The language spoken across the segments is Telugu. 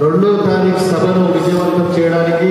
రెండో తారీఖు సభను విజయవంతం చేయడానికి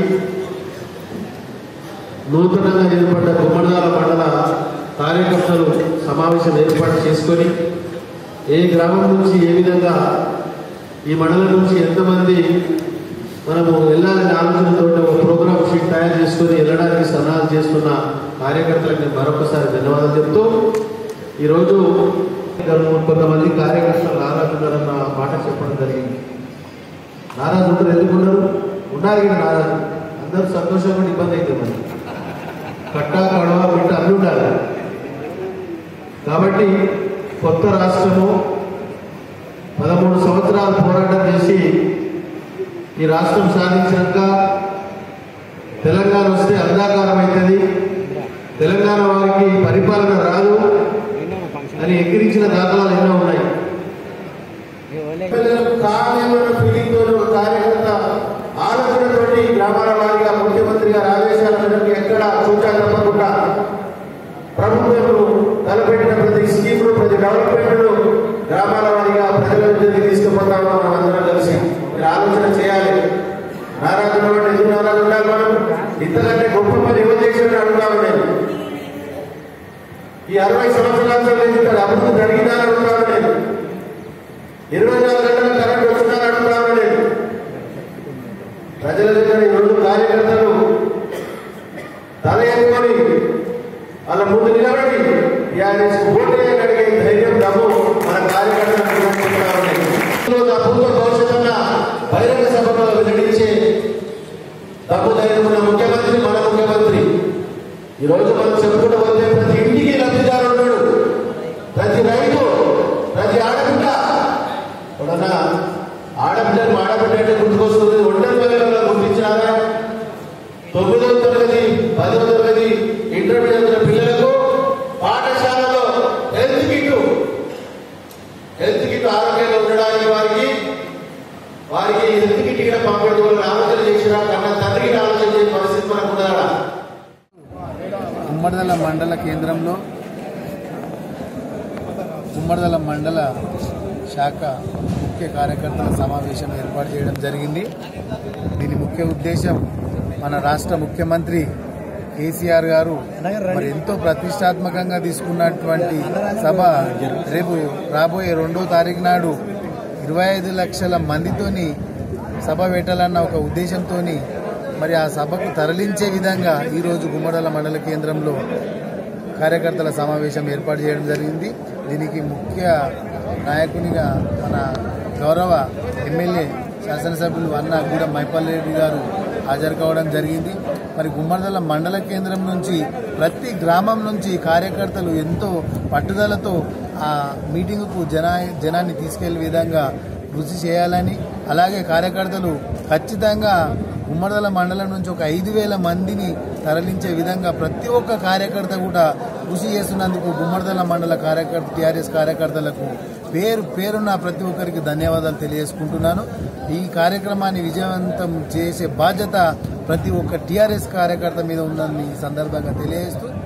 నూతనంగా ఏర్పడ్డ గుమ్మడిదాల మండల కార్యకర్తలు సమావేశం ఏర్పాటు చేసుకొని ఏ గ్రామం నుంచి ఏ విధంగా ఈ మండలం నుంచి ఎంతమంది మనము వెళ్ళాలని ఆలోచనతో ఒక ప్రోగ్రామ్ షీట్ తయారు చేసుకొని వెళ్ళడానికి సన్నాహాలు చేస్తున్న కార్యకర్తలకు నేను మరొకసారి ధన్యవాదాలు చెప్తూ ఈరోజు కొంతమంది కార్యకర్తలు నారాజున్నారన్న మాట చెప్పడం జరిగింది నారాజు ఉంటారు ఎందుకు ఉన్నారు ఉండాలి కదా నారాజు అందరూ సంతోషంగా ఇబ్బంది అవుతుంది మరి కట్టా కడవ బిడ్డ అన్ని ఉండాలి కాబట్టి కొత్త రాష్ట్రము పదమూడు సంవత్సరాలు పోరాటం చేసి ఈ రాష్ట్రం సాధించాక తెలంగాణ వస్తే అంధాకారం అవుతుంది తెలంగాణ వారికి పరిపాలన రాదు అని ఎక్కిరించిన దాఖలాలు ఎన్నో ఉన్నాయి పిల్లలకు కావాలన్న ఫీలింగ్ తోటి ఒక కార్యకర్త ఆలోచనతోటి గ్రామాల వారిగా ముఖ్యమంత్రి గారి ఆదేశాల మేరకు ఎక్కడ సూచన తప్పకుండా ప్రభుత్వము తలపెట్టిన ప్రతి స్కీములు ప్రతి డెవలప్మెంట్లు గ్రామాల వారిగా ప్రజల వద్దకు తీసుకుపోతామో మనం అందరం కలిసి మీరు ఆలోచన చేయాలి నారాజు ఉన్నవాడు ఎందుకు నారాజు ఉండాలి మనం ఇంతకంటే గొప్ప పని ఎవరు చేసినట్టు అడుగుతాను నేను ఈ అరవై సంవత్సరాల నుంచి ఇక్కడ అభివృద్ధి జరిగిందని అడుగుతాను నేను ఇరవై నాలుగు గంటల కరెంట్ వస్తుందని అడుగుతాను నేను ప్రజల దగ్గర ఈరోజు కార్యకర్తలు తల ఎత్తుకొని వాళ్ళ ముందు నిలబడి టీఆర్ఎస్ ఓటు వేయగలిగే ధైర్యం దమ్ము మన కార్యకర్తలకు చూపుతా ఉన్నాయి. ఈరోజు అపూర్వ భవిష్యత్తున్న బహిరంగ సభలో వెల్లడించే దమ్ము ధైర్యం ఉన్న ముఖ్యమంత్రి మన ముఖ్యమంత్రి ఈ రోజు మనం చెప్పుకుంటూ పోతే ప్రతి ఇంటికి లబ్ధిదారు ఉన్నాడు ప్రతి రైతు ప్రతి ఆడబిడ్డ ఎవడన్నా ఆడబిడ్డను ఆడబిడ్డ అంటే గుర్తుకొస్తుంది ఒంటరి పిల్లలలో గుర్తించినారా తొమ్మిదవ తరగతి పదవ తరగతి ఇంటర్మీడియట్ పిల్లలకు పాఠశాలలో హెల్త్ కిట్ హెల్త్ కిట్ ఆరోగ్యంగా ఉండడానికి వారికి వారికి హెల్త్ కిట్ కూడా పంపడం వల్ల ఆలోచన చేసినా కన్నా తండ్రికి ఆలోచన చేసే పరిస్థితి మనకు ఉండాలా ఉమ్మడిదల మండల కేంద్రంలో ఉమ్మడిదల మండల శాఖ ముఖ్య కార్యకర్తల సమావేశం ఏర్పాటు చేయడం జరిగింది దీని ముఖ్య ఉద్దేశం మన రాష్ట్ర ముఖ్యమంత్రి కేసీఆర్ గారు మరి ఎంతో ప్రతిష్టాత్మకంగా తీసుకున్నటువంటి సభ రేపు రాబోయే రెండో తారీఖు నాడు ఇరవై ఐదు లక్షల మందితోని సభ పెట్టాలన్న ఒక ఉద్దేశంతోని మరి ఆ సభకు తరలించే విధంగా ఈరోజు గుమ్మడల మండల కేంద్రంలో కార్యకర్తల సమావేశం ఏర్పాటు చేయడం జరిగింది దీనికి ముఖ్య నాయకునిగా మన గౌరవ ఎమ్మెల్యే శాసనసభ్యులు అన్న గూడ మైపల్లి రెడ్డి గారు హాజరు కావడం జరిగింది మరి గుమ్మడదల మండల కేంద్రం నుంచి ప్రతి గ్రామం నుంచి కార్యకర్తలు ఎంతో పట్టుదలతో ఆ మీటింగుకు జనా జనాన్ని తీసుకెళ్లే విధంగా కృషి చేయాలని అలాగే కార్యకర్తలు ఖచ్చితంగా ఉమ్మడదల మండలం నుంచి ఒక ఐదు వేల మందిని తరలించే విధంగా ప్రతి ఒక్క కార్యకర్త కూడా కృషి చేస్తున్నందుకు గుమ్మడదల మండల కార్యకర్త టీఆర్ఎస్ కార్యకర్తలకు పేరు పేరున్న ప్రతి ఒక్కరికి ధన్యవాదాలు తెలియజేసుకుంటున్నాను ఈ కార్యక్రమాన్ని విజయవంతం చేసే బాధ్యత ప్రతి ఒక్క టీఆర్ఎస్ కార్యకర్త మీద ఉందని ఈ సందర్భంగా తెలియజేస్తూ